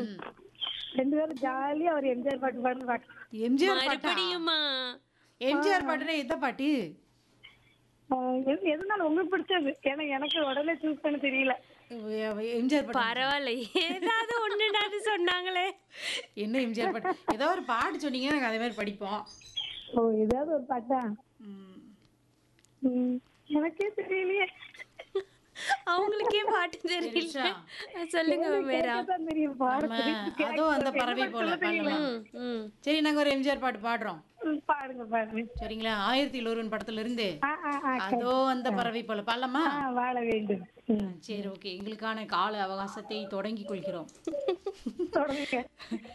ரெண்டு பேரும் ஜாலியா ஒரு எம்ஜிஆர் பாட்டு பாடுன்னு பாட்டு எம்ஜிஆர் பாட்டா மறுபடியுமா எம்ஜிஆர் பாட்டுனா எந்த பாட்டு ஆஹ் எது- எதுனாலும் உங்களுக்கு பிடிச்சது ஏன்னா எனக்கு உடனே சூஸ் பண்ண தெரியல எம்ஜிஆர் பாட்டு பரவாயில்ல ஏதாவது ஒண்ணுனாது சொன்னாங்களே என்ன எம்ஜிஆர் பாட்டு ஏதோ ஒரு பாட்டு சொன்னீங்கன்னா நாங்க அதே மாதிரி படிப்போம் ஓ ஏதாவது ஒரு பாட்டா ம். ம், எனக்கே தெரியலையே அவங்களுக்கே பாட்டு தெரியல தெரிஞ்சா? சொல்லுங்க மேரா கேட்கத்தான் தெரியும் பாட ஆமா, தெரியும். அதுவும் அந்த பறவை என்ன போல பாட்டு தெரியல. பாடலாம் ம், ம். சரி நாங்க ஒரு எம்ஜிஆர் பாட்டு பாடுறோம் ம், பாடுங்க பாடுங்க சரிங்களா ஆயிரத்தி ஒருவன் படத்துல இருந்து ஆ ஆ ஆ அதோ அந்த பறவை போல பாடலாமா ஆ, வாழ வேண்டும் ம், சரி ஓகே எங்களுக்கான கால அவகாசத்தை தொடங்கி கொள்கிறோம் தொடங்குங்க